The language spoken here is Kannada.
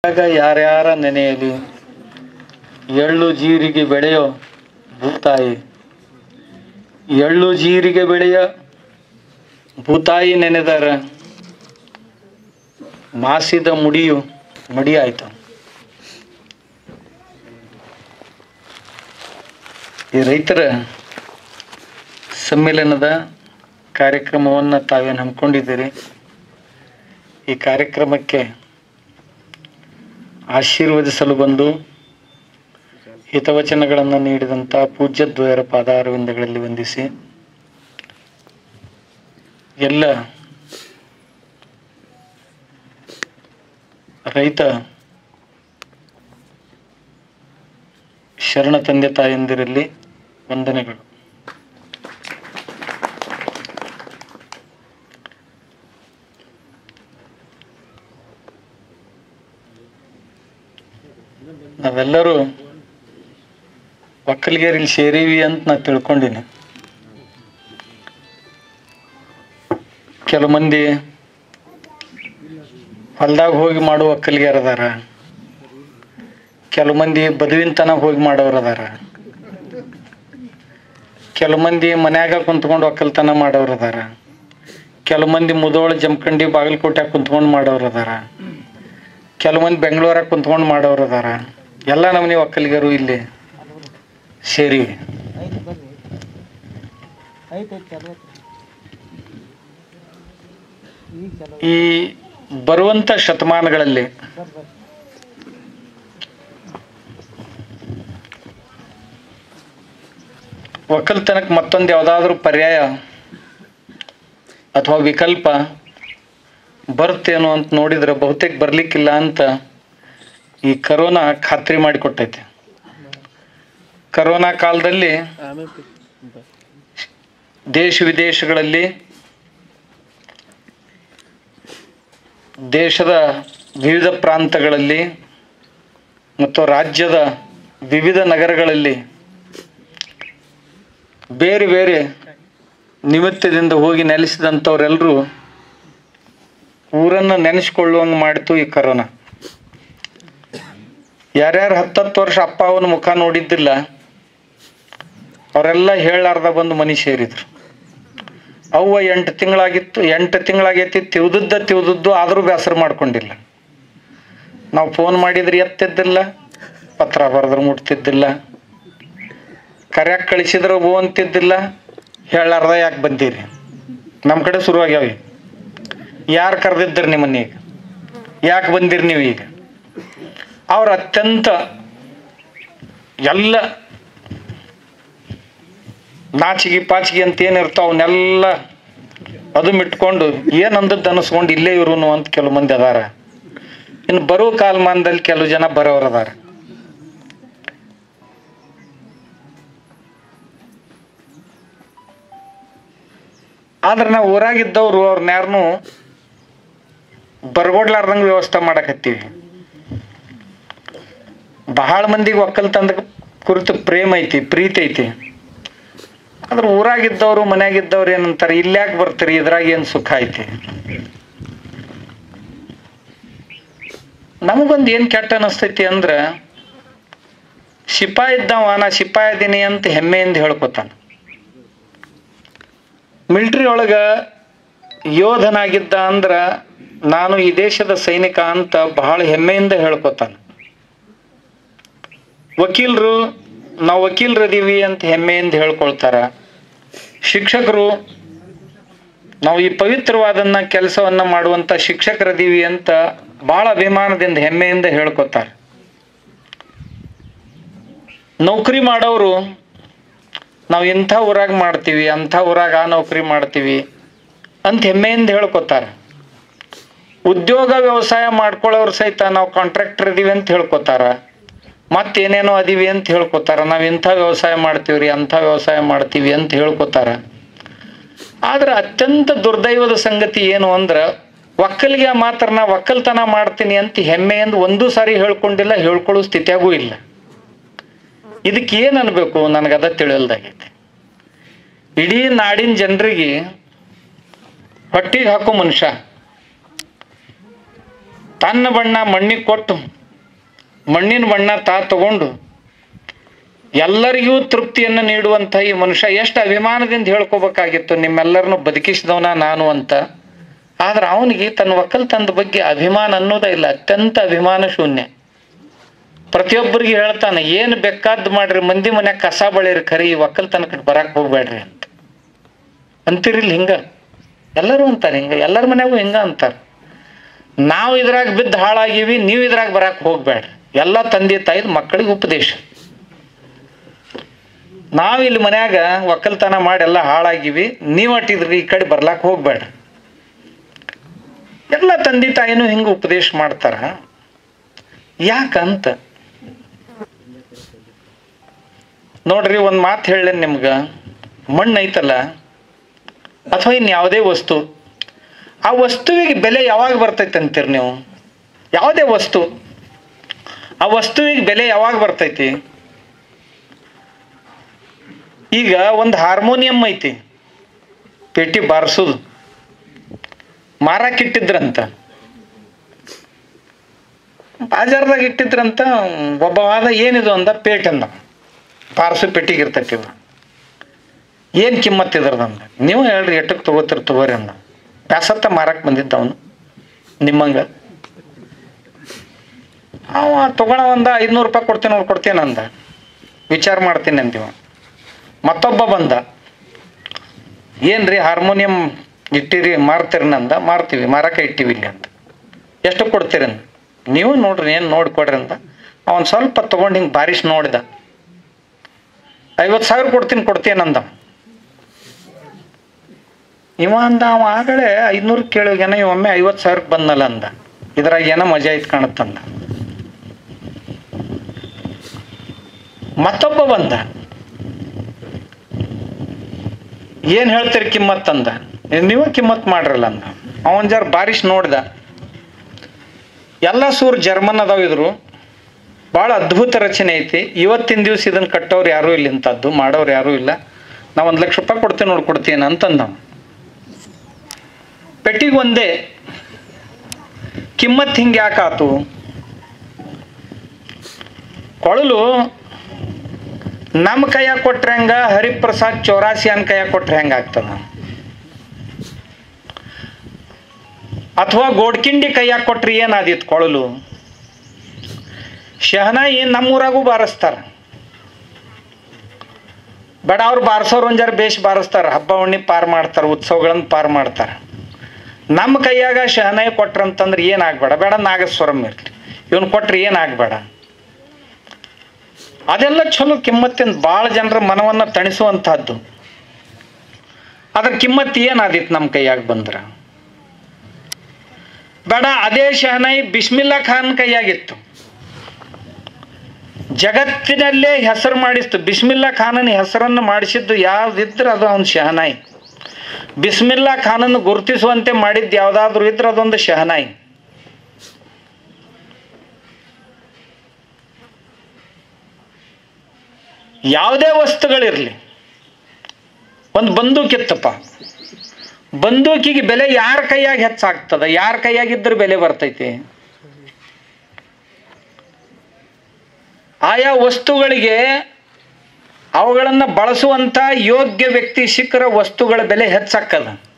ಆಗ ಯಾರ್ಯಾರ ನೆನೆಯಲಿ ಎಳ್ಳು ಜೀರಿಗೆ ಬೆಳೆಯೋ ಭೂತಾಯಿ ಎಳ್ಳು ಜೀರಿಗೆ ಬೆಳೆಯ ಭೂತಾಯಿ ನೆನೆದರ ಮಾಸಿದ ಮುಡಿಯು ಮಡಿಯಾಯ್ತು ಈ ರೈತರ ಸಮ್ಮೇಳನದ ಕಾರ್ಯಕ್ರಮವನ್ನು ತಾವೇನು ಹಮ್ಮಿಕೊಂಡಿದ್ದೀರಿ ಈ ಕಾರ್ಯಕ್ರಮಕ್ಕೆ ಆಶೀರ್ವದಿಸಲು ಬಂದು ಹಿತವಚನಗಳನ್ನು ನೀಡಿದಂಥ ಪೂಜ್ಯ ದ್ವಯರ ಪಾದಾರವಿಂದಗಳಲ್ಲಿ ವಂದಿಸಿ ಎಲ್ಲ ರೈತ ಶರಣ ತಂದೆ ತಾಯಂದಿರಲ್ಲಿ ವಂದನೆಗಳು ನಾವೆಲ್ಲರೂ ಒಕ್ಕಲಿಗರಲ್ಲಿ ಸೇರೀವಿ ಅಂತ ನಾ ತಿಳ್ಕೊಂಡಿನಿ ಕೆಲವು ಮಂದಿ ಹೊಲ್ದಾಗ ಹೋಗಿ ಮಾಡುವ ಒಕ್ಕಲಿಗರು ಅದಾರ ಕೆಲವು ಮಂದಿ ಬದುವಿನ ಹೋಗಿ ಮಾಡೋರು ಅದಾರ ಕೆಲವು ಮಂದಿ ಮನ್ಯಾಗ ಕುಂತ್ಕೊಂಡು ಒಕ್ಕಲ್ತನ ಮಾಡೋರು ಅದಾರ ಕೆಲವು ಮಂದಿ ಮುದೋಳ ಜಮಖಂಡಿ ಬಾಗಲಕೋಟೆ ಕುಂತ್ಕೊಂಡು ಮಾಡೋರು ಅದಾರ ಕೆಲವು ಮಂದಿ ಬೆಂಗಳೂರಾಗ ಕುಂತ್ಕೊಂಡು ಮಾಡೋರು ಅದಾರ ಎಲ್ಲ ನಮ್ಮನೆ ಒಕ್ಕಲಿಗರು ಇಲ್ಲಿ ಸೇರಿ ಈ ಬರುವಂತ ಶತಮಾನಗಳಲ್ಲಿ ಒಕ್ಕಲ್ತನಕ್ಕೆ ಮತ್ತೊಂದು ಯಾವುದಾದ್ರೂ ಪರ್ಯಾಯ ಅಥವಾ ವಿಕಲ್ಪ ಬರುತ್ತೇನೋ ಅಂತ ನೋಡಿದ್ರೆ ಬಹುತೇಕ ಬರ್ಲಿಕ್ಕಿಲ್ಲ ಅಂತ ಈ ಕರೋನಾ ಖಾತ್ರಿ ಮಾಡಿಕೊಟ್ಟೈತೆ ಕರೋನಾ ಕಾಲದಲ್ಲಿ ದೇಶ ವಿದೇಶಗಳಲ್ಲಿ ದೇಶದ ವಿವಿಧ ಪ್ರಾಂತಗಳಲ್ಲಿ ಮತ್ತು ರಾಜ್ಯದ ವಿವಿಧ ನಗರಗಳಲ್ಲಿ ಬೇರೆ ಬೇರೆ ನಿಮಿತ್ತದಿಂದ ಹೋಗಿ ನೆಲೆಸಿದಂಥವ್ರೆಲ್ಲರೂ ಊರನ್ನು ನೆನೆಸ್ಕೊಳ್ಳುವಂಗೆ ಮಾಡಿತು ಈ ಕರೋನಾ ಯಾರ್ಯಾರು ಹತ್ತತ್ತು ವರ್ಷ ಅಪ್ಪ ಅವನ ಮುಖ ನೋಡಿದ್ದಿಲ್ಲ ಅವರೆಲ್ಲ ಹೇಳಾರ್ದ ಬಂದು ಮನಿ ಸೇರಿದ್ರು ಅವ್ವ ಎಂಟು ತಿಂಗಳಾಗಿತ್ತು ಎಂಟು ತಿಂಗಳಾಗೈತಿ ತಿವ್ದದ್ದ ತಿವ್ದದ್ದು ಆದರೂ ಬೇಸರ ಮಾಡ್ಕೊಂಡಿಲ್ಲ ನಾವು ಫೋನ್ ಮಾಡಿದ್ರೆ ಎತ್ತಿದ್ದಿಲ್ಲ ಪತ್ರ ಬರೆದ್ರೆ ಮುಟ್ತಿದ್ದಿಲ್ಲ ಕರ್ಯಾಕ್ ಕಳಿಸಿದ್ರೆ ಓ ಅಂತಿದ್ದಿಲ್ಲ ಹೇಳಾರ್ದ ಯಾಕೆ ಬಂದೀರಿ ನಮ್ಮ ಕಡೆ ಶುರುವಾಗ್ಯಾವ ಈಗ ಯಾರು ಕರೆದಿದ್ದರು ನಿಮ್ಮನ್ನ ಈಗ ಯಾಕೆ ಬಂದಿರಿ ನೀವು ಈಗ ಅವ್ರ ಅತ್ಯಂತ ಎಲ್ಲ ನಾಚಿಗೆ ಪಾಚಿಗೆ ಅಂತ ಏನಿರ್ತಾವ ಅವನ್ನೆಲ್ಲ ಅದು ಮಿಟ್ಕೊಂಡು ಏನು ಅಂದದ್ದು ಅನಿಸ್ಕೊಂಡು ಇಲ್ಲೇ ಇವರು ಅಂತ ಕೆಲವು ಮಂದಿ ಅದಾರ ಇನ್ನು ಬರೋ ಕಾಲಮಾನದಲ್ಲಿ ಕೆಲವು ಜನ ಬರೋರು ಅದಾರ ಆದ್ರೆ ನಾವು ಊರಾಗಿದ್ದವ್ರು ಅವ್ರನ್ನ ಯಾರನ್ನೂ ಬರ್ಗೊಡ್ಲಾರ್ದಂಗೆ ವ್ಯವಸ್ಥೆ ಮಾಡಕತ್ತೀವಿ ಬಹಳ ಮಂದಿಗೆ ಒಕ್ಕಲ್ತನದ ಕುರಿತು ಪ್ರೇಮ ಐತಿ ಪ್ರೀತಿ ಐತಿ ಆದ್ರೆ ಊರಾಗಿದ್ದವರು ಮನ್ಯಾಗಿದ್ದವ್ರು ಏನಂತಾರೆ ಇಲ್ಯಾಕೆ ಬರ್ತೀರಿ ಇದ್ರಾಗ ಏನು ಸುಖ ಐತಿ ನಮಗೊಂದು ಏನು ಕೆಟ್ಟ ಅನಿಸ್ತೈತಿ ಅಂದ್ರೆ ಸಿಪಾಯಿ ಇದ್ದವ ನಾ ಸಿಪಾಯಿ ಇದೀನಿ ಅಂತ ಹೆಮ್ಮೆಯಿಂದ ಹೇಳ್ಕೊತಾನ ಮಿಲ್ಟ್ರಿ ಒಳಗ ಯೋಧನಾಗಿದ್ದ ಅಂದ್ರ ನಾನು ಈ ದೇಶದ ಸೈನಿಕ ಅಂತ ಬಹಳ ಹೆಮ್ಮೆಯಿಂದ ಹೇಳ್ಕೊತಾನ ವಕೀಲರು ನಾವು ವಕೀಲರದೀವಿ ಅಂತ ಹೆಮ್ಮೆಯಿಂದ ಹೇಳ್ಕೊಳ್ತಾರ ಶಿಕ್ಷಕರು ನಾವು ಈ ಪವಿತ್ರವಾದನ್ನ ಕೆಲಸವನ್ನ ಮಾಡುವಂತ ಶಿಕ್ಷಕರದೀವಿ ಅಂತ ಬಹಳ ಅಭಿಮಾನದಿಂದ ಹೆಮ್ಮೆಯಿಂದ ಹೇಳ್ಕೊತಾರೆ ನೌಕರಿ ಮಾಡೋರು ನಾವು ಇಂಥ ಊರಾಗ ಮಾಡ್ತೀವಿ ಅಂಥ ಊರಾಗ ಆ ನೌಕರಿ ಮಾಡ್ತೀವಿ ಅಂತ ಹೆಮ್ಮೆಯಿಂದ ಹೇಳ್ಕೊತಾರೆ ಉದ್ಯೋಗ ವ್ಯವಸಾಯ ಮಾಡ್ಕೊಳ್ಳೋರು ಸಹಿತ ನಾವು ಕಾಂಟ್ರಾಕ್ಟರ್ ಇದೀವಿ ಅಂತ ಹೇಳ್ಕೊತಾರ ಮತ್ತೇನೇನೋ ಅದೀವಿ ಅಂತ ಹೇಳ್ಕೊತಾರ ನಾವು ಇಂಥ ವ್ಯವಸಾಯ ಮಾಡ್ತೀವ್ರಿ ಅಂಥ ವ್ಯವಸಾಯ ಮಾಡ್ತೀವಿ ಅಂತ ಹೇಳ್ಕೊತಾರ ಆದ್ರೆ ಅತ್ಯಂತ ದುರ್ದೈವದ ಸಂಗತಿ ಏನು ಅಂದ್ರೆ ಒಕ್ಕಲಿಗೆ ಮಾತ್ರ ನಾ ಒಕ್ಕಲ್ತನ ಮಾಡ್ತೀನಿ ಅಂತ ಹೆಮ್ಮೆಯಿಂದ ಒಂದೂ ಸಾರಿ ಹೇಳ್ಕೊಂಡಿಲ್ಲ ಹೇಳ್ಕೊಳ್ಳೋ ಸ್ಥಿತಿಯಾಗೂ ಇಲ್ಲ ಇದಕ್ಕೆ ಏನು ಅನ್ಬೇಕು ನನಗದ ತಿಳಿಯಲ್ದಾಗೈತೆ ಇಡೀ ನಾಡಿನ ಜನರಿಗೆ ಹೊಟ್ಟಿಗೆ ಹಾಕೋ ಮನುಷ್ಯ ತನ್ನ ಬಣ್ಣ ಮಣ್ಣಿಗೆ ಕೊಟ್ಟು ಮಣ್ಣಿನ ಬಣ್ಣ ತಾ ತಗೊಂಡು ಎಲ್ಲರಿಗೂ ತೃಪ್ತಿಯನ್ನು ನೀಡುವಂಥ ಈ ಮನುಷ್ಯ ಎಷ್ಟು ಅಭಿಮಾನದಿಂದ ಹೇಳ್ಕೋಬೇಕಾಗಿತ್ತು ನಿಮ್ಮೆಲ್ಲರನ್ನು ಬದುಕಿಸಿದವನ ನಾನು ಅಂತ ಆದ್ರೆ ಅವನಿಗೆ ತನ್ನ ಒಕ್ಕಲ್ತನದ ಬಗ್ಗೆ ಅಭಿಮಾನ ಅನ್ನೋದೇ ಇಲ್ಲ ಅತ್ಯಂತ ಅಭಿಮಾನ ಶೂನ್ಯ ಪ್ರತಿಯೊಬ್ಬರಿಗೆ ಹೇಳ್ತಾನೆ ಏನು ಬೇಕಾದ್ದು ಮಾಡ್ರಿ ಮಂದಿ ಮನ್ಯಾಗ ಕಸ ಬಳಿರಿ ಖರಿ ಈ ಒಕ್ಕಲ್ತನ ಕಡೆ ಬರಕ್ಕೆ ಹೋಗ್ಬೇಡ್ರಿ ಅಂತ ಅಂತಿರಿಲ್ಲ ಹಿಂಗ ಎಲ್ಲರೂ ಅಂತಾರೆ ಹಿಂಗ ಎಲ್ಲರ ಮನ್ಯಾಗೂ ಹಿಂಗ ಅಂತಾರೆ ನಾವು ಇದ್ರಾಗ ಬಿದ್ದು ಹಾಳಾಗಿವಿ ನೀವು ಇದ್ರಾಗ ಬರಕ್ಕೆ ಹೋಗ್ಬೇಡ್ರಿ ಎಲ್ಲ ತಂದೆ ತಾಯಿದ ಮಕ್ಕಳಿಗೆ ಉಪದೇಶ ನಾವು ಇಲ್ಲಿ ಮನ್ಯಾಗ ಒಕ್ಕಲ್ತನ ಮಾಡಿ ಎಲ್ಲ ಹಾಳಾಗಿವಿ ನೀವು ಅಟ್ಟಿದ್ರಿ ಈ ಕಡೆ ಬರ್ಲಾಕ್ ಹೋಗ್ಬೇಡ್ರಿ ಎಲ್ಲ ತಂದೆ ತಾಯಿನೂ ಹಿಂಗೆ ಉಪದೇಶ ಮಾಡ್ತಾರ ಯಾಕಂತ ನೋಡ್ರಿ ಒಂದು ಮಾತು ಹೇಳೇನು ನಿಮ್ಗೆ ಮಣ್ಣು ಐತಲ್ಲ ಅಥವಾ ಇನ್ನು ಯಾವುದೇ ವಸ್ತು ಆ ವಸ್ತುವಿಗೆ ಬೆಲೆ ಯಾವಾಗ ಬರ್ತೈತೆ ಅಂತೀರಿ ನೀವು ಯಾವುದೇ ವಸ್ತು ಆ ವಸ್ತುವಿಗೆ ಬೆಲೆ ಯಾವಾಗ ಬರ್ತೈತಿ ಈಗ ಒಂದು ಹಾರ್ಮೋನಿಯಂ ಐತಿ ಪೇಟಿ ಬಾರಿಸೋದು ಮಾರಕ್ಕೆ ಇಟ್ಟಿದ್ರಂತ ಬಾಜಾರ್ದಾಗ ಇಟ್ಟಿದ್ರಂತ ಒಬ್ಬ ವಾದ ಏನಿದು ಅಂದ ಪೇಟ್ ಅಂದ ಪಾರ್ಸು ಪೆಟ್ಟಿಗೆ ಇರ್ತೈತಿ ಇದು ಏನು ಕಿಮ್ಮತ್ ಇದ್ರದಂದ ನೀವು ಹೇಳ್ರಿ ಎಟ್ಟಕ್ಕೆ ತಗೋತೀರಿ ತಗೋರಿ ಅಂದ ಪ್ಯಾಸತ್ತ ಮಾರಕ್ಕೆ ಬಂದಿದ್ದ ಅವನು ನಿಮ್ಮಂಗ ಅವ ತಗೊಳ ಒಂದ ಐದ್ನೂರು ರೂಪಾಯಿ ಕೊಡ್ತೀನಿ ಅವ್ರು ಕೊಡ್ತೀನಿ ಅಂದ ವಿಚಾರ ಮಾಡ್ತೀನಿ ಅಂದಿವ ಮತ್ತೊಬ್ಬ ಬಂದ ಏನ್ರಿ ಹಾರ್ಮೋನಿಯಂ ಇಟ್ಟಿರಿ ಮಾರ್ತೀರಿ ನಂದ ಮಾರ್ತೀವಿ ಮಾರಕ್ಕೆ ಇಟ್ಟಿವಿ ಇಲ್ಲಿ ಅಂತ ಎಷ್ಟು ಕೊಡ್ತೀರಿ ಅಂದ ನೀವು ನೋಡ್ರಿ ಏನು ನೋಡಿ ಕೊಡ್ರಿ ಅಂತ ಅವನ್ ಸ್ವಲ್ಪ ತಗೊಂಡು ಹಿಂಗೆ ಬಾರಿಸ್ ನೋಡಿದ ಐವತ್ತು ಸಾವಿರ ಕೊಡ್ತೀನಿ ಕೊಡ್ತೀನಿ ಅಂದ ಇವ ಅಂದ ಅವ ಆಗಲೇ ಐದ್ನೂರು ಕೇಳೋಗೇನ ಒಮ್ಮೆ ಐವತ್ತು ಸಾವಿರಕ್ಕೆ ಬಂದಲ್ಲ ಅಂದ ಇದ್ರಾಗ ಏನೋ ಮಜಾ ಐತ್ ಕಾಣತ್ತಂದ ಮತ್ತೊಬ್ಬ ಬಂದ ಏನ್ ಹೇಳ್ತೀರಿ ಕಿಮ್ಮತ್ ಅಂದ ನೀವು ಕಿಮ್ಮತ್ ಮಾಡ್ರಲ್ಲ ಅಂದ ಅವನ್ ಜರ ಬಾರಿಶ್ ನೋಡ್ದ ಎಲ್ಲ ಸೂರ್ ಜರ್ಮನ್ ಅದಾವ ಇದ್ರು ಭಾಳ ಅದ್ಭುತ ರಚನೆ ಐತಿ ಇವತ್ತಿನ ದಿವಸ ಇದನ್ನ ಕಟ್ಟೋರು ಯಾರೂ ಇಲ್ಲ ಇಂಥದ್ದು ಮಾಡೋರು ಯಾರೂ ಇಲ್ಲ ನಾ ಒಂದು ಲಕ್ಷ ರೂಪಾಯಿ ಕೊಡ್ತೀನಿ ನೋಡ್ಕೊಡ್ತೀನಿ ಅಂತಂದ ಪೆಟ್ಟಿಗೆ ಒಂದೇ ಕಿಮ್ಮತ್ ಹಿಂಗೆ ಯಾಕಾತು ಕೊಳಲು ನಮ್ಮ ಕೈಯಾಗ ಕೊಟ್ರೆ ಹಂಗ ಹರಿಪ್ರಸಾದ್ ಚೌರಾಸಿ ಅನ್ ಕೈಯಾಗ ಕೊಟ್ರೆ ಹೆಂಗ ಆಗ್ತದ ಅಥವಾ ಗೋಡ್ಕಿಂಡಿ ಕೈಯಾಗ ಕೊಟ್ರೆ ಏನಾದಿತ್ತು ಕೊಳಲು ಶಹನಾಯಿ ನಮ್ಮೂರಾಗೂ ಬಾರಿಸ್ತಾರ ಬೇಡ ಅವ್ರು ಬಾರಿಸೋರು ಒಂಜಾರ ಬೇಷ್ ಬಾರಿಸ್ತಾರ ಹಬ್ಬ ಹುಣ್ಣಿ ಪಾರ್ ಮಾಡ್ತಾರ ಉತ್ಸವಗಳನ್ನ ಪಾರ್ ಮಾಡ್ತಾರ ನಮ್ಮ ಕೈಯಾಗ ಶಹನಾಯಿ ಕೊಟ್ರಂತಂದ್ರೆ ಏನಾಗ್ಬೇಡ ಬೇಡ ನಾಗಸ್ವರಂ ಇರ್ಲಿ ಇವನ್ ಕೊಟ್ರೆ ಏನಾಗ್ಬೇಡ ಅದೆಲ್ಲ ಚಲೋ ಕಿಮ್ಮತ್ತಿನ ಭಾಳ ಜನರ ಮನವನ್ನ ತಣಿಸುವಂತಹದ್ದು ಅದ್ರ ಕಿಮ್ಮತ್ ಏನಾದಿತ್ತು ನಮ್ಮ ಕೈಯಾಗ ಬಂದ್ರ ಬೇಡ ಅದೇ ಶಹನಾಯಿ ಬಿಸ್ಮಿಲ್ಲಾ ಖಾನ್ ಕೈಯಾಗಿತ್ತು ಜಗತ್ತಿನಲ್ಲೇ ಹೆಸರು ಮಾಡಿಸ್ತು ಬಿಸ್ಮಿಲ್ಲಾ ಖಾನನ ಹೆಸರನ್ನು ಮಾಡಿಸಿದ್ದು ಯಾವ್ದಿದ್ರೆ ಅದು ಅವನ ಶಹನಾಯಿ ಬಿಸ್ಮಿಲ್ಲಾ ಖಾನನ್ನು ಗುರುತಿಸುವಂತೆ ಮಾಡಿದ್ದು ಯಾವುದಾದ್ರೂ ಇದ್ರೆ ಅದೊಂದು ಶಹನಾಯಿ ಯಾವುದೇ ವಸ್ತುಗಳಿರಲಿ ಒಂದು ಬಂದೂಕಿತ್ತಪ್ಪ ಬಂದೂಕಿಗೆ ಬೆಲೆ ಯಾರ ಕೈಯಾಗ ಹೆಚ್ಚಾಗ್ತದ ಯಾರ ಕೈಯಾಗಿದ್ರೆ ಬೆಲೆ ಬರ್ತೈತಿ ಆಯಾ ವಸ್ತುಗಳಿಗೆ ಅವುಗಳನ್ನು ಬಳಸುವಂತ ಯೋಗ್ಯ ವ್ಯಕ್ತಿ ಸಿಕ್ಕರ ವಸ್ತುಗಳ ಬೆಲೆ ಹೆಚ್ಚಾಕ್ಕದ